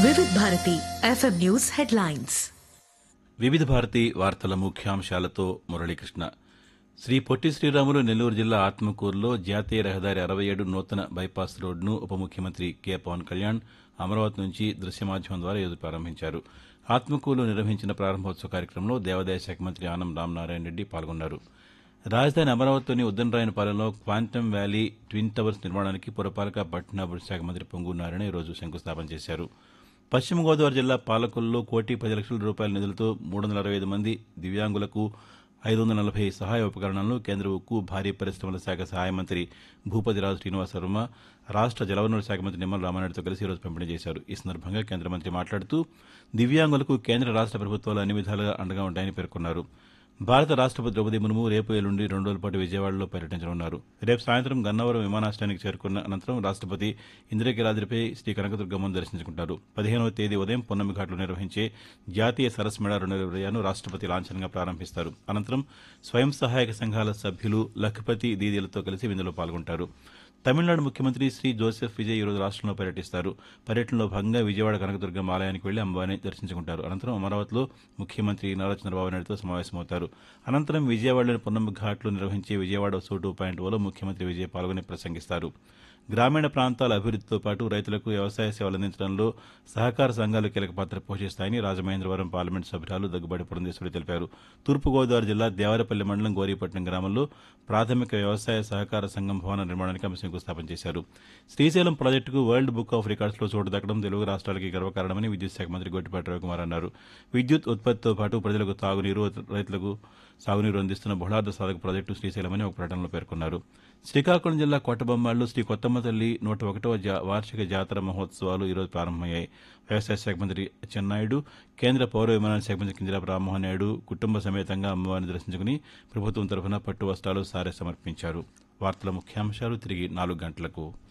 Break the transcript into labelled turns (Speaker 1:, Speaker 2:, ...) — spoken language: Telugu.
Speaker 1: వివిధ భారతి ఎఫ్ఎం న్యూస్ హెడ్లైన్స్
Speaker 2: వివిధ భారతి వార్తల ముఖ్యాంశాలతో మురళీకృష్ణ శ్రీ పొట్టి శ్రీరాములు నెల్లూరు జిల్లా ఆత్మకూరులో జాతీయ రహదారి అరవై ఏడు నూతన బైపాస్ రోడ్డును ఉప ముఖ్యమంత్రి కె పవన్ కళ్యాణ్ అమరావతి నుంచి దృశ్య మాధ్యమం ద్వారా ఈరోజు ప్రారంభించారు ఆత్మకూరులో నిర్వహించిన ప్రారంభోత్సవ కార్యక్రమంలో దేవాదాయ శాఖ మంత్రి ఆనం రామనారాయణ రెడ్డి పాల్గొన్నారు రాజధాని అమరావతిలోని ఉద్దనరాయనపాలెంలో క్వాంటమ్ వ్యాలీ ట్విన్ టవర్స్ నిర్మాణానికి పురపాలక పట్టణాభివృద్ధి శాఖ మంత్రి పొంగు నారాయణ ఈరోజు శంకుస్థాపన చేశారు పశ్చిమ గోదావరి జిల్లా పాలకొల్లో కోటి పది లక్షల రూపాయల నిధులతో మూడు వందల అరవై ఐదు మంది దివ్యాంగులకు ఐదు వందల నలభై సహాయ ఉపకరణాలను కేంద్ర ఉక్కు భారీ పరిశ్రమల శాఖ సహాయ మంత్రి భూపతిరాజు శ్రీనివాస వర్మ రాష్ట్ర జలవనరుల శాఖ మంత్రి నిమ్మల రామారెడ్డితో కలిసి ఈరోజు పంపిణీ చేశారు ఈ సందర్భంగా కేంద్ర మంత్రి మాట్లాడుతూ దివ్యాంగులకు కేంద్ర రాష్ట్ర ప్రభుత్వాలు అన్ని విధాలుగా అండగా ఉంటాయని పేర్కొన్నారు భారత రాష్ట్రపతి ద్రౌపది ముర్ము రేపు ఎల్లుండి రెండు రోజుల పాటు విజయవాడలో పర్యటించనున్నారు రేపు సాయంత్రం గన్నవరం విమానాశ్రయానికి చేరుకున్న అనంతరం రాష్ట్రపతి ఇంద్రకీలాద్రిపై శ్రీ కనకదుర్గమ్మను దర్శించుకుంటారు పదిహేనవ తేదీ ఉదయం పొన్నమి ఘాట్లో నిర్వహించే జాతీయ సరస్ మేళా రెండు వేల ఇరవైను రాష్ట్రపతి లాంఛనంగా ప్రారంభిస్తారు అనంతరం స్వయం సహాయక సంఘాల సభ్యులు లఖపతి దీదీలతో కలిసి విందులో పాల్గొంటారు తమిళనాడు ముఖ్యమంత్రి శ్రీ జోసెఫ్ విజయ్ ఈరోజు రాష్ట్రంలో పర్యటిస్తారు పర్యటనలో భాగంగా విజయవాడ కనకదుర్గమ్మ ఆలయానికి వెళ్లి అమ్మవారిని దర్శించుకుంటారు అనంతరం అమరావతిలో ముఖ్యమంత్రి నారా చంద్రబాబు నాయుడుతో సమావేశమవుతారు అనంతరం విజయవాడలోని పొన్నమ్మ ఘాట్లో నిర్వహించే విజయవాడ సో టూ పాయింట్ ఓలో ముఖ్యమంత్రి విజయ్ పాల్గొని ప్రసంగిస్తారు గ్రామీణ ప్రాంతాల అభివృద్ధితో పాటు రైతులకు వ్యవసాయ సేవలు అందించడంలో సహకార సంఘాలు కీలక పాత్ర పోషిస్తాయని రాజమహేంద్రవరం పార్లమెంట్ సభ్యురాలు దగ్గుబాటి పురంధేశ్వరి తెలిపారు తూర్పుగోదావరి జిల్లా దేవరపల్లి మండలం గోరీపట్నం గ్రామంలో ప్రాథమిక వ్యవసాయ సహకార సంఘం భవన నిర్మాణానికి ఆమె శంకుస్థాపన చేశారు శ్రీశైలం ప్రాజెక్టుకు వరల్డ్ బుక్ ఆఫ్ రికార్డ్స్లో చోటు దక్కడం తెలుగు రాష్ట్రాలకి గర్వకారణమని విద్యుత్ శాఖ మంత్రి గొట్టిపాటి రవికుమార్ అన్నారు విద్యుత్ ఉత్పత్తితో పాటు ప్రజలకు తాగునీరు రైతులకు సాగునీరు అందిస్తున్న బహుళార్థ సాధక ప్రాజెక్టు శ్రీశైలమని ఒక ప్రకటనలో పేర్కొన్నారు శ్రీకాకుళం జిల్లా కొట్టబొమ్మాళ్ళు శ్రీ కొత్తమ్మ తల్లి నూట ఒకటవ జా- వార్షిక జాతర మహోత్సవాలు ఈరోజు ప్రారంభమయ్యాయి వ్యవసాయ శాఖ మంత్రి చెన్నాయుడు కేంద్ర పౌర విమానయాన శాఖ మంత్రి కింజరాపు రామ్మోహన్ నాయుడు కుటుంబ సమేతంగా అమ్మవారిని దర్శించుకుని ప్రభుత్వం తరఫున పట్టు వస్త్రాలు సారె సమర్పించారు వార్తల ముఖ్యాంశాలు తిరిగి నాలుగు గంటలకు